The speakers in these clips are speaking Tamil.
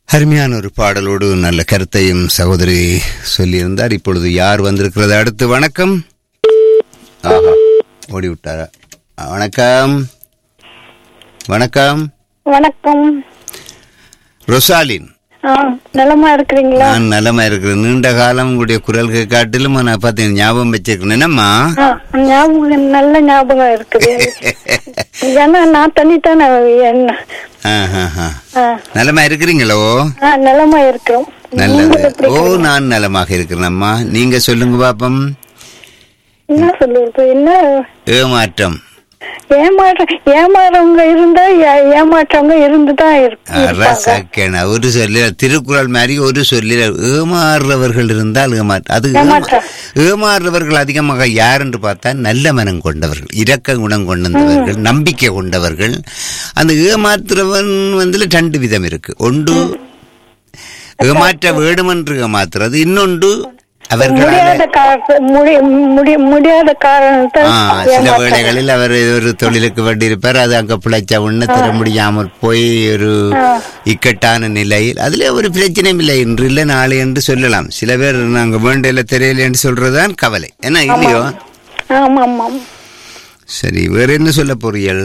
அருமையான ஒரு பாடலோடு நல்ல கருத்தையும் சகோதரி சொல்லியிருந்தார் இப்பொழுது யார் வந்திருக்கிறது அடுத்து வணக்கம் ஆஹா ஓடி விட்டாரா வணக்கம் வணக்கம் வணக்கம் ரொசாலின் ஆ நலமா இருக்கிறீங்களா நான் நலமா இருக்கிறேன் நீண்ட காலம் உங்களுடைய குரல்களை காட்டிலும் நான் பார்த்தேன் ஞாபகம் வச்சிருக்கேன் என்னம்மா ஆ, ஞாபகம் நல்ல ஞாபகம் இருக்குது ஏன்னா நான் தனித்தானே என்ன ஆஹாஹா. ஆ, நலமா இருக்கிறீங்களோ ஆ, நலமா இருக்கிறோம் நல்லது நீங்க எப்படி ஓ நான் நலமாக இருக்கிறேன் அம்மா நீங்க சொல்லுங்க பாப்பம் என்ன சொல்லுறது என்ன ஏமாற்றம் ஏமாற்ற ஏமாறவங்க இருந்தா ஏ- ஏமாற்றவங்க இருந்துதான் இருக்கு- இருப்பாங்க அரசக்கேன ஒரு சொல்ல திருக்குறள் மாதிரி ஒரு சொல்லில ஏமாறுறவர்கள் இருந்தால் ஏமாற்ற அது ஏமாற்றம். ஏமாறுறவர்கள் அதிகமாக யார் என்று பார்த்தா நல்ல மனம் கொண்டவர்கள் இரக்க குணம் கொண்டவர்கள் நம்பிக்கை கொண்டவர்கள் அந்த ஏமாத்துறவன் வந்து ரெண்டு விதம் இருக்கு ஒன்று ஏமாற்ற வேண்டுமென்று ஏமாத்துறது இன்னொன்று அவர்களால முடியாத காரண முடி- முடி- முடியாத காரணத்தை ஆ, சில ஏமாற்றம். வேளைகளில் அவர் ஒரு தொழிலுக்கு வேண்டியிருப்பார் அது அங்க பிழைச்ச உடனே தர முடியாமல் போய் ஒரு இக்கட்டான நிலையில் அதுல ஒரு பிரச்சனையும் இல்லை இன்று இல்லை நாளை என்று சொல்லலாம் சில பேர் நாங்க வேண்டியில தெரியல என்று சொல்றதுதான் கவலை என்ன இல்லையோ ஆமா ஆமாம் சரி வேற என்ன சொல்ல போறீர்கள்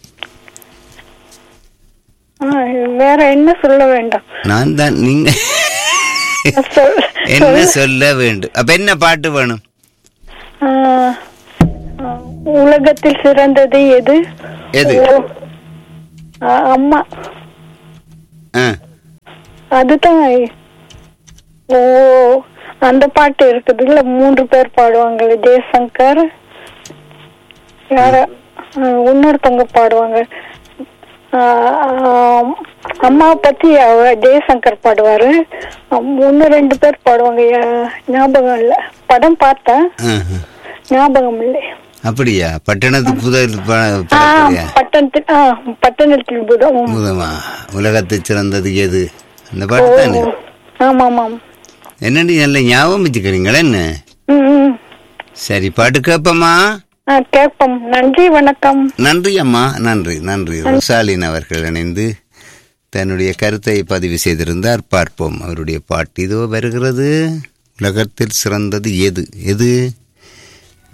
ஆ, வேற என்ன சொல்ல வேண்டாம் நான் தான் நீங்க சொல்- என்ன சொல்ல வேண்டும் அப்ப என்ன பாட்டு வேணும் ஆ, ஆ, உலகத்தில் சிறந்தது எது எது? ஓ, ஆ, அம்மா ஆ, அதுதான் ஓ அந்த பாட்டு இருக்குது இல்ல மூன்று பேர் பாடுவாங்கல்ல ஜெயசங்கர் யார ஆ, இன்னொருத்தவங்க பாடுவாங்க ஆ, ஆ, அம்மாவை பத்தி அவ ஜெயசங்கர் பாடுவாரு ஒன்னு ரெண்டு பேர் பாடுவாங்க யா- ஞாபகம் இல்ல படம் பார்த்தேன் ஆ, ஆ. ஞாபகம் இல்லை அப்படியா பட்டணத்து புதர் ப- ஆ, படத்துலயா? பட்டணத்தில் ஆ, பட்டணத்தில் புதம் முதமா உலகத்தை சிறந்தது எது அந்த பாட்டு தானே ஆமா ஆமாம் என்னடி நல்ல ஞாபகம் வச்சுக்கிறீங்களா என்ன ம், ம். சரி பாட்டு கேப்பம்மா ஆ, கேட்போம் நன்றி வணக்கம் நன்றி அம்மா நன்றி நன்றி ரொசாலின் அவர்கள் இணைந்து தன்னுடைய கருத்தை பதிவு செய்திருந்தார் பார்ப்போம் அவருடைய பாட்டு இதோ வருகிறது உலகத்தில் சிறந்தது எது எது